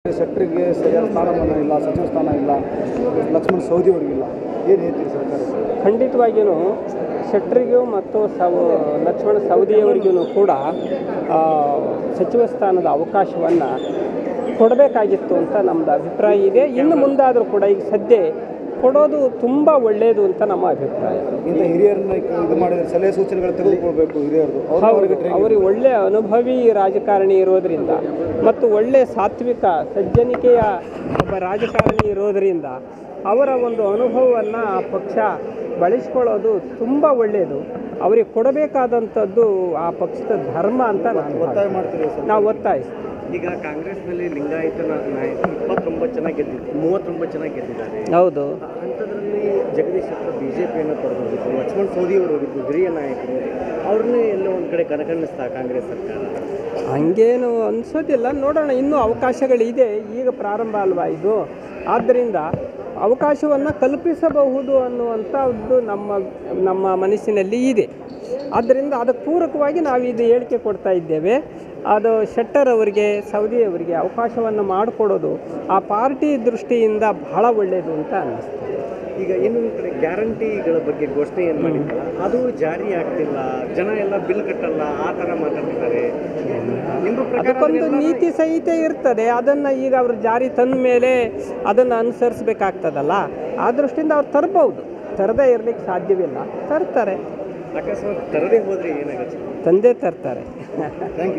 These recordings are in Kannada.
ಶೆಟ್ಟರಿಗೆ ಸರಿಯಾದ ಸ್ಥಾನಮಾನ ಇಲ್ಲ ಸಚಿವ ಸ್ಥಾನ ಇಲ್ಲ ಲಕ್ಷ್ಮಣ್ ಸೌದಿ ಅವರಿಗಿಲ್ಲ ಏನು ಹೇಳ್ತೀರಿ ಸರ್ಕಾರ ಖಂಡಿತವಾಗಿಯೂ ಶೆಟ್ಟರಿಗೂ ಮತ್ತು ಸವ ಲಕ್ಷ್ಮಣ ಸವದಿಯವರಿಗೂ ಕೂಡ ಆ, ಸಚಿವ ಸ್ಥಾನದ ಅವಕಾಶವನ್ನು ಕೊಡಬೇಕಾಗಿತ್ತು ಅಂತ ನಮ್ಮದು ಅಭಿಪ್ರಾಯ ಇದೆ ಇನ್ನು ಮುಂದಾದರೂ ಕೂಡ ಈಗ ಸದ್ಯ ಕೊಡೋದು ತುಂಬ ಒಳ್ಳೆಯದು ಅಂತ ನಮ್ಮ ಅಭಿಪ್ರಾಯ ಇಂಥ ಹಿರಿಯರನ್ನ ಇದು ಮಾಡಿದ್ರೆ ಸಲಹೆ ಸೂಚನೆಗಳು ತೆಗೆದುಕೊಳ್ಬೇಕು ಹಿರಿಯರದು ಅವ್ರು ಹೌದು ಅವರಿಗೆ ಟ್ರೈನಿಂಗ್ ಅವರಿಗೆ ಒಳ್ಳೆಯ ಅನುಭವಿ ರಾಜಕಾರಣಿ ಇರೋದರಿಂದ ಮತ್ತು ಒಳ್ಳೆಯ ಸಾತ್ವಿಕ ಸಜ್ಜನಿಕೆಯ ಒಬ್ಬ ರಾಜಕಾರಣಿ ಇರೋದರಿಂದ ಅವರ ಒಂದು ಅನುಭವವನ್ನು ಆ ಪಕ್ಷ ಬಳಸ್ಕೊಳ್ಳೋದು ತುಂಬ ಒಳ್ಳೆಯದು ಅವರಿಗೆ ಕೊಡಬೇಕಾದಂಥದ್ದು ಆ ಪಕ್ಷದ ಧರ್ಮ ಅಂತ ನಾನು ಒತ್ತಾಯ ಭಾವಿಸ್ತೀನಿ. ಮಾಡ್ತೀರಿ ಸರ್ ನಾವು ಒತ್ತಾಯಿಸ್ತೀವಿ ಈಗ ಕಾಂಗ್ರೆಸ್ನಲ್ಲಿ ಲಿಂಗಾಯತನ ನಾಯಕ ಇಪ್ಪತ್ತೊಂಬತ್ತು ಜನ ಗೆದ್ದಿದ್ದು ಮೂವತ್ತೊಂಬತ್ತು ಜನ ಗೆದ್ದಿದ್ದಾರೆ ಹೌದು ಅಂಥದ್ರಲ್ಲಿ ಜಗದೀಶ್ ಹತ್ರ ಬಿ ಜೆ ಪಿಯನ್ನು ತೊಡೆದೋಗಿತ್ತು ಲಕ್ಷ್ಮಣ್ ಸೋದಿ ಅವರು ಹೋಗಿದ್ದು ಹಿರಿಯ ನಾಯಕರು ಅವ್ರನ್ನೇ ಎಲ್ಲೋ ಒಂದು ಕಡೆ ಕನಕಣಿಸ್ತಾ ಕಾಂಗ್ರೆಸ್ ಸರ್ಕಾರ ಹಂಗೇನು ಅನಿಸೋದಿಲ್ಲ ನೋಡೋಣ ಇನ್ನೂ ಅವಕಾಶಗಳಿದೆ ಈಗ ಪ್ರಾರಂಭ ಅಲ್ವಾ ಇದು ಆದ್ದರಿಂದ ಅವಕಾಶವನ್ನು ಕಲ್ಪಿಸಬಹುದು ಅನ್ನುವಂಥದ್ದು ನಮ್ಮ ನಮ್ಮ ಮನಸ್ಸಿನಲ್ಲಿ ಇದೆ ಆದ್ದರಿಂದ ಅದಕ್ಕೆ ಪೂರಕವಾಗಿ ನಾವು ಇದು ಹೇಳಿಕೆ ಕೊಡ್ತಾ ಇದ್ದೇವೆ ಅದು ಶೆಟ್ಟರ್ ಅವರಿಗೆ ಸೌದಿ ಅವರಿಗೆ ಅವಕಾಶವನ್ನು ಮಾಡಿಕೊಡೋದು ಆ ಪಾರ್ಟಿ ದೃಷ್ಟಿಯಿಂದ ಬಹಳ ಒಳ್ಳೆಯದು ಅಂತ ಅನ್ನಿಸ್ತದೆ ಈಗ ಇನ್ನೊಂದು ಕಡೆ ಗ್ಯಾರಂಟಿಗಳ ಬಗ್ಗೆ ಘೋಷಣೆ ಏನು ಮಾಡಿದ್ದಲ್ಲ ಅದು ಜಾರಿ ಆಗ್ತಿಲ್ಲ ಜನ ಎಲ್ಲ ಬಿಲ್ ಕಟ್ಟಲ್ಲ ಆ ಥರ ಮಾತಾಡ್ತಿದ್ದಾರೆ ನಿಮ್ಮ ಪ್ರಕಾರ ಅದಕ್ಕೊಂದು ನೀತಿ ಸಂಹಿತೆ ಇರ್ತದೆ ಅದನ್ನು ಈಗ ಅವರು ಜಾರಿ ತಂದ ಮೇಲೆ ಅದನ್ನು ಅನುಸರಿಸಬೇಕಾಗ್ತದಲ್ಲ ಆ ದೃಷ್ಟಿಯಿಂದ ಅವ್ರು ತರ್ಬೋದು ತರದೇ ಇರಲಿಕ್ಕೆ ಸಾಧ್ಯವಿಲ್ಲ ತರ್ತಾರೆ ಅಕಸ್ಮಾತ್ ತರದೇ ಹೋದ್ರೆ ಏನಾಗುತ್ತೆ ತಂದೆ ತರ್ತಾರೆ ಥ್ಯಾಂಕ್ ಯು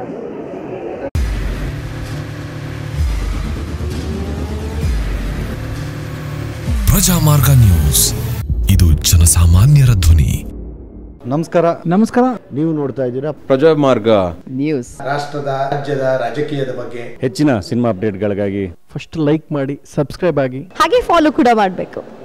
ಪ್ರಜಾಮಾರ್ಗ ನ್ಯೂಸ್ ಇದು ಜನಸಾಮಾನ್ಯರ ಧ್ವನಿ ನಮಸ್ಕಾರ ನಮಸ್ಕಾರ ನೀವು ನೋಡ್ತಾ ಇದ್ದೀರಾ ಪ್ರಜಾಮಾರ್ಗ ನ್ಯೂಸ್ ರಾಷ್ಟ್ರದ ರಾಜ್ಯದ ರಾಜಕೀಯದ ಬಗ್ಗೆ ಹೆಚ್ಚಿನ ಸಿನಿಮಾ ಅಪ್ಡೇಟ್ಗಳಿಗಾಗಿ ಫಸ್ಟ್ ಲೈಕ್ ಮಾಡಿ ಸಬ್ಸ್ಕ್ರೈಬ್ ಆಗಿ ಹಾಗೆ ಫಾಲೋ ಕೂಡ ಮಾಡಬೇಕು